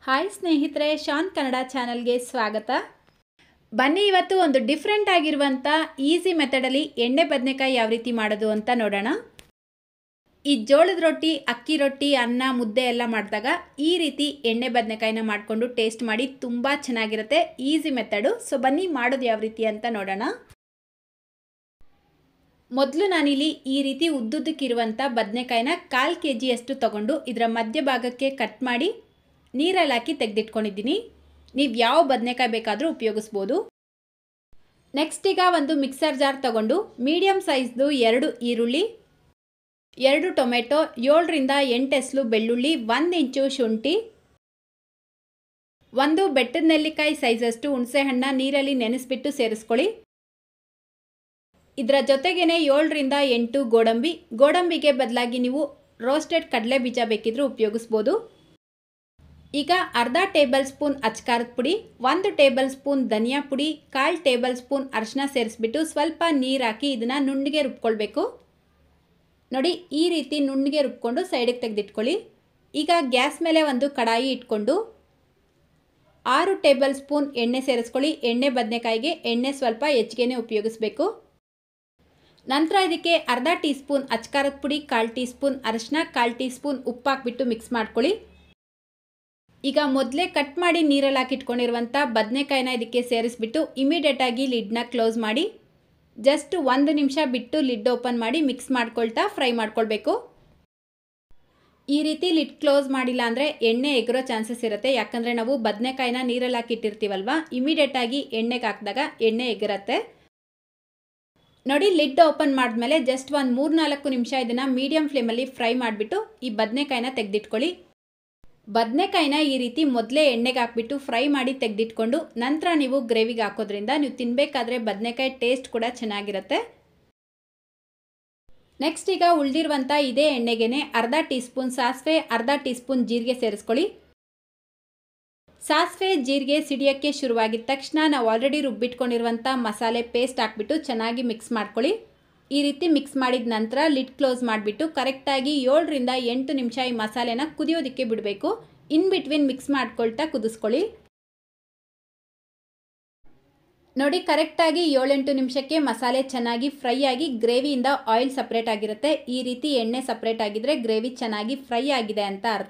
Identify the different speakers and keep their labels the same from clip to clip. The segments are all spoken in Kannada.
Speaker 1: ಹಾಯ್ ಸ್ನೇಹಿತರೆ ಶಾನ್ ಕನ್ನಡ ಚಾನಲ್ಗೆ ಸ್ವಾಗತ ಬನ್ನಿ ಇವತ್ತು ಒಂದು ಡಿಫ್ರೆಂಟ್ ಆಗಿರುವಂಥ ಈಸಿ ಮೆಥಡಲ್ಲಿ ಎಣ್ಣೆ ಬದನೆಕಾಯಿ ಯಾವ ರೀತಿ ಮಾಡೋದು ಅಂತ ನೋಡೋಣ ಈ ಜೋಳದ ರೊಟ್ಟಿ ಅಕ್ಕಿ ರೊಟ್ಟಿ ಅನ್ನ ಮುದ್ದೆ ಎಲ್ಲ ಮಾಡಿದಾಗ ಈ ರೀತಿ ಎಣ್ಣೆ ಬದನೆಕಾಯಿನ ಮಾಡಿಕೊಂಡು ಟೇಸ್ಟ್ ಮಾಡಿ ತುಂಬ ಚೆನ್ನಾಗಿರುತ್ತೆ ಈಸಿ ಮೆಥಡು ಸೊ ಬನ್ನಿ ಮಾಡೋದು ಯಾವ ರೀತಿ ಅಂತ ನೋಡೋಣ ಮೊದಲು ನಾನಿಲ್ಲಿ ಈ ರೀತಿ ಉದ್ದುದ್ದಕ್ಕಿರುವಂಥ ಬದನೆಕಾಯಿನ ಕಾಲು ಕೆ ಜಿಯಷ್ಟು ತೊಗೊಂಡು ಇದರ ಮಧ್ಯಭಾಗಕ್ಕೆ ಕಟ್ ಮಾಡಿ ನೀರಲ್ಲಿ ಹಾಕಿ ತೆಗೆದಿಟ್ಕೊಂಡಿದ್ದೀನಿ ನೀವು ಯಾವ ಬದನೆಕಾಯಿ ಬೇಕಾದರೂ ಉಪಯೋಗಿಸ್ಬೋದು ನೆಕ್ಸ್ಟ್ ಈಗ ಒಂದು ಮಿಕ್ಸರ್ ಜಾರ್ ತಗೊಂಡು ಮೀಡಿಯಮ್ ಸೈಜ್ದು ಎರಡು ಈರುಳ್ಳಿ ಎರಡು ಟೊಮೆಟೊ ಏಳರಿಂದ ಎಂಟು ಎಸ್ಲು ಬೆಳ್ಳುಳ್ಳಿ ಒಂದು ಇಂಚು ಶುಂಠಿ ಒಂದು ಬೆಟ್ಟದ ನೆಲ್ಲಿಕಾಯಿ ಸೈಜಷ್ಟು ಹುಣಸೆಹಣ್ಣ ನೀರಲ್ಲಿ ನೆನೆಸ್ಬಿಟ್ಟು ಸೇರಿಸ್ಕೊಳ್ಳಿ ಇದರ ಜೊತೆಗೇನೆ ಏಳರಿಂದ ಎಂಟು ಗೋಡಂಬಿ ಗೋಡಂಬಿಗೆ ಬದಲಾಗಿ ನೀವು ರೋಸ್ಟೆಡ್ ಕಡಲೆ ಬೀಜ ಬೇಕಿದ್ರೂ ಉಪಯೋಗಿಸ್ಬೋದು ಈಗ ಅರ್ಧ ಟೇಬಲ್ ಸ್ಪೂನ್ ಅಚ್ಕಾರದ ಪುಡಿ ಒಂದು ಟೇಬಲ್ ಸ್ಪೂನ್ ಧನಿಯಾ ಪುಡಿ ಕಾಲು ಟೇಬಲ್ ಸ್ಪೂನ್ ಅರಿಶಿನ ಸೇರಿಸ್ಬಿಟ್ಟು ಸ್ವಲ್ಪ ನೀರು ಹಾಕಿ ಇದನ್ನು ನುಣ್ಣಗೆ ರುಬ್ಕೊಳ್ಬೇಕು ನೋಡಿ ಈ ರೀತಿ ನುಣ್ಣಗೆ ರುಬ್ಕೊಂಡು ಸೈಡಿಗೆ ತೆಗೆದಿಟ್ಕೊಳ್ಳಿ ಈಗ ಗ್ಯಾಸ್ ಮೇಲೆ ಒಂದು ಕಡಾಯಿ ಇಟ್ಕೊಂಡು ಆರು ಟೇಬಲ್ ಸ್ಪೂನ್ ಎಣ್ಣೆ ಸೇರಿಸ್ಕೊಳ್ಳಿ ಎಣ್ಣೆ ಬದನೆಕಾಯಿಗೆ ಎಣ್ಣೆ ಸ್ವಲ್ಪ ಹೆಚ್ಚಿಗೆನೇ ಉಪಯೋಗಿಸ್ಬೇಕು ನಂತರ ಇದಕ್ಕೆ ಅರ್ಧ ಟೀ ಸ್ಪೂನ್ ಅಚ್ಕಾರದ ಪುಡಿ ಕಾಲು ಟೀ ಸ್ಪೂನ್ ಅರಿಶಿನ ಕಾಲು ಟೀ ಸ್ಪೂನ್ ಉಪ್ಪು ಹಾಕ್ಬಿಟ್ಟು ಮಿಕ್ಸ್ ಮಾಡ್ಕೊಳ್ಳಿ ಈಗ ಮೊದಲೇ ಕಟ್ ಮಾಡಿ ನೀರಲ್ಲಿ ಹಾಕಿಟ್ಕೊಂಡಿರುವಂಥ ಬದನೆಕಾಯಿನ ಇದಕ್ಕೆ ಸೇರಿಸ್ಬಿಟ್ಟು ಇಮಿಡಿಯೇಟಾಗಿ ಲಿಡ್ನ ಕ್ಲೋಸ್ ಮಾಡಿ ಜಸ್ಟ್ ಒಂದು ನಿಮಿಷ ಬಿಟ್ಟು ಲಿಡ್ ಓಪನ್ ಮಾಡಿ ಮಿಕ್ಸ್ ಮಾಡ್ಕೊಳ್ತಾ ಫ್ರೈ ಮಾಡ್ಕೊಳ್ಬೇಕು ಈ ರೀತಿ ಲಿಡ್ ಕ್ಲೋಸ್ ಮಾಡಿಲ್ಲ ಅಂದರೆ ಎಣ್ಣೆ ಎಗರೋ ಚಾನ್ಸಸ್ ಇರುತ್ತೆ ಯಾಕಂದರೆ ನಾವು ಬದನೆಕಾಯಿನ ನೀರಲ್ಲಿ ಹಾಕಿಟ್ಟಿರ್ತೀವಲ್ವ ಇಮಿಡಿಯೇಟಾಗಿ ಎಣ್ಣೆಗೆ ಹಾಕಿದಾಗ ಎಣ್ಣೆ ಎಗರತ್ತೆ ನೋಡಿ ಲಿಡ್ ಓಪನ್ ಮಾಡಿದ್ಮೇಲೆ ಜಸ್ಟ್ ಒಂದು ಮೂರು ನಾಲ್ಕು ನಿಮಿಷ ಇದನ್ನು ಮೀಡಿಯಮ್ ಫ್ಲೇಮಲ್ಲಿ ಫ್ರೈ ಮಾಡಿಬಿಟ್ಟು ಈ ಬದನೆಕಾಯಿನ ತೆಗೆದಿಟ್ಕೊಳ್ಳಿ ಬದನೆಕಾಯಿನ ಈ ರೀತಿ ಮೊದಲೇ ಎಣ್ಣೆಗೆ ಹಾಕ್ಬಿಟ್ಟು ಫ್ರೈ ಮಾಡಿ ತೆಗೆದಿಟ್ಕೊಂಡು ನಂತರ ನೀವು ಗ್ರೇವಿಗೆ ಹಾಕೋದ್ರಿಂದ ನೀವು ತಿನ್ನಬೇಕಾದ್ರೆ ಬದನೆಕಾಯಿ ಟೇಸ್ಟ್ ಕೂಡ ಚೆನ್ನಾಗಿರುತ್ತೆ ನೆಕ್ಸ್ಟ್ ಈಗ ಉಳಿದಿರುವಂಥ ಇದೇ ಎಣ್ಣೆಗೆ ಅರ್ಧ ಟೀ ಸ್ಪೂನ್ ಸಾಸಿವೆ ಅರ್ಧ ಟೀ ಸ್ಪೂನ್ ಜೀರಿಗೆ ಸೇರಿಸ್ಕೊಳ್ಳಿ ಸಾಸಿವೆ ಜೀರಿಗೆ ಸಿಡಿಯೋಕ್ಕೆ ಶುರುವಾಗಿದ ತಕ್ಷಣ ನಾವು ಆಲ್ರೆಡಿ ರುಬ್ಬಿಟ್ಕೊಂಡಿರುವಂಥ ಮಸಾಲೆ ಪೇಸ್ಟ್ ಹಾಕ್ಬಿಟ್ಟು ಚೆನ್ನಾಗಿ ಮಿಕ್ಸ್ ಮಾಡ್ಕೊಳ್ಳಿ ಈ ರೀತಿ ಮಿಕ್ಸ್ ಮಾಡಿದ ನಂತರ ಲಿಡ್ ಕ್ಲೋಸ್ ಮಾಡಿಬಿಟ್ಟು ಕರೆಕ್ಟಾಗಿ ಏಳರಿಂದ ಎಂಟು ನಿಮಿಷ ಈ ಮಸಾಲೆನ ಕುದಿಯೋದಕ್ಕೆ ಬಿಡಬೇಕು ಇನ್ ಬಿಟ್ವೀನ್ ಮಿಕ್ಸ್ ಮಾಡ್ಕೊಳ್ತಾ ಕುದಿಸ್ಕೊಳ್ಳಿ ನೋಡಿ ಕರೆಕ್ಟಾಗಿ ಏಳೆಂಟು ನಿಮಿಷಕ್ಕೆ ಮಸಾಲೆ ಚೆನ್ನಾಗಿ ಫ್ರೈ ಆಗಿ ಗ್ರೇವಿಯಿಂದ ಆಯಿಲ್ ಸಪ್ರೇಟ್ ಆಗಿರುತ್ತೆ ಈ ರೀತಿ ಎಣ್ಣೆ ಸಪ್ರೇಟ್ ಆಗಿದ್ರೆ ಗ್ರೇವಿ ಚೆನ್ನಾಗಿ ಫ್ರೈ ಆಗಿದೆ ಅಂತ ಅರ್ಥ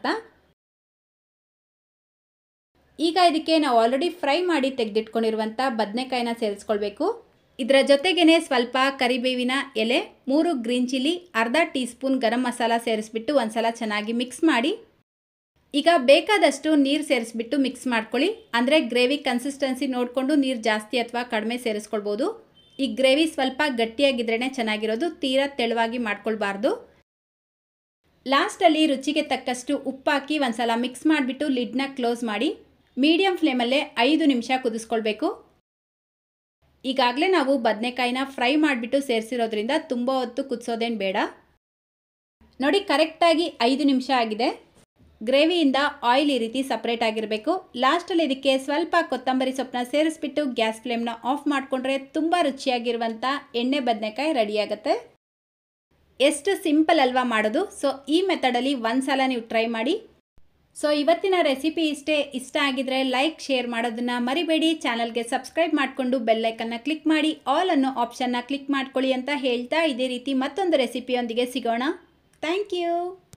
Speaker 1: ಈಗ ಇದಕ್ಕೆ ನಾವು ಆಲ್ರೆಡಿ ಫ್ರೈ ಮಾಡಿ ತೆಗೆದಿಟ್ಕೊಂಡಿರುವಂಥ ಬದನೆಕಾಯಿನ ಸೇರಿಸ್ಕೊಳ್ಬೇಕು ಇದರ ಜೊತೆಗೇ ಸ್ವಲ್ಪ ಕರಿಬೇವಿನ ಎಲೆ ಮೂರು ಗ್ರೀನ್ ಚಿಲ್ಲಿ ಅರ್ಧ ಟೀ ಸ್ಪೂನ್ ಗರಂ ಮಸಾಲ ಸೇರಿಸ್ಬಿಟ್ಟು ಒಂದ್ಸಲ ಚೆನ್ನಾಗಿ ಮಿಕ್ಸ್ ಮಾಡಿ ಈಗ ಬೇಕಾದಷ್ಟು ನೀರು ಸೇರಿಸ್ಬಿಟ್ಟು ಮಿಕ್ಸ್ ಮಾಡ್ಕೊಳ್ಳಿ ಅಂದರೆ ಗ್ರೇವಿ ಕನ್ಸಿಸ್ಟೆನ್ಸಿ ನೋಡಿಕೊಂಡು ನೀರು ಜಾಸ್ತಿ ಅಥವಾ ಕಡಿಮೆ ಸೇರಿಸ್ಕೊಳ್ಬೋದು ಈ ಗ್ರೇವಿ ಸ್ವಲ್ಪ ಗಟ್ಟಿಯಾಗಿದ್ರೇ ಚೆನ್ನಾಗಿರೋದು ತೀರಾ ತೆಳುವಾಗಿ ಮಾಡ್ಕೊಳ್ಬಾರ್ದು ಲಾಸ್ಟಲ್ಲಿ ರುಚಿಗೆ ತಕ್ಕಷ್ಟು ಉಪ್ಪು ಹಾಕಿ ಒಂದ್ಸಲ ಮಿಕ್ಸ್ ಮಾಡಿಬಿಟ್ಟು ಲಿಡ್ನ ಕ್ಲೋಸ್ ಮಾಡಿ ಮೀಡಿಯಂ ಫ್ಲೇಮಲ್ಲೇ ಐದು ನಿಮಿಷ ಕುದಿಸ್ಕೊಳ್ಬೇಕು ಈಗಾಗಲೇ ನಾವು ಬದನೆಕಾಯಿನ ಫ್ರೈ ಮಾಡಿಬಿಟ್ಟು ಸೇರಿಸಿರೋದ್ರಿಂದ ತುಂಬ ಹೊತ್ತು ಕುದಿಸೋದೇನು ಬೇಡ ನೋಡಿ ಕರೆಕ್ಟಾಗಿ ಐದು ನಿಮಿಷ ಆಗಿದೆ ಗ್ರೇವಿಯಿಂದ ಆಯಿಲ್ ಈ ರೀತಿ ಸಪ್ರೇಟ್ ಆಗಿರಬೇಕು ಲಾಸ್ಟಲ್ಲಿ ಇದಕ್ಕೆ ಸ್ವಲ್ಪ ಕೊತ್ತಂಬರಿ ಸೊಪ್ಪನ್ನ ಸೇರಿಸ್ಬಿಟ್ಟು ಗ್ಯಾಸ್ ಫ್ಲೇಮ್ನ ಆಫ್ ಮಾಡಿಕೊಂಡ್ರೆ ತುಂಬ ರುಚಿಯಾಗಿರುವಂಥ ಎಣ್ಣೆ ಬದನೆಕಾಯಿ ರೆಡಿಯಾಗುತ್ತೆ ಎಷ್ಟು ಸಿಂಪಲ್ ಅಲ್ವಾ ಮಾಡೋದು ಸೊ ಈ ಮೆಥಡಲ್ಲಿ ಒಂದು ಸಲ ನೀವು ಟ್ರೈ ಮಾಡಿ ಸೊ ಇವತ್ತಿನ ರೆಸಿಪಿ ಇಷ್ಟೇ ಇಷ್ಟ ಆಗಿದ್ರೆ ಲೈಕ್ ಶೇರ್ ಮಾಡೋದನ್ನ ಮರಿಬೇಡಿ ಚಾನಲ್ಗೆ ಸಬ್ಸ್ಕ್ರೈಬ್ ಮಾಡಿಕೊಂಡು ಬೆಲ್ಲೈಕನ್ನ ಕ್ಲಿಕ್ ಮಾಡಿ ಆಲ್ ಅನ್ನೋ ಆಪ್ಷನ್ನ ಕ್ಲಿಕ್ ಮಾಡ್ಕೊಳ್ಳಿ ಅಂತ ಹೇಳ್ತಾ ಇದೇ ರೀತಿ ಮತ್ತೊಂದು ರೆಸಿಪಿಯೊಂದಿಗೆ ಸಿಗೋಣ ಥ್ಯಾಂಕ್ ಯು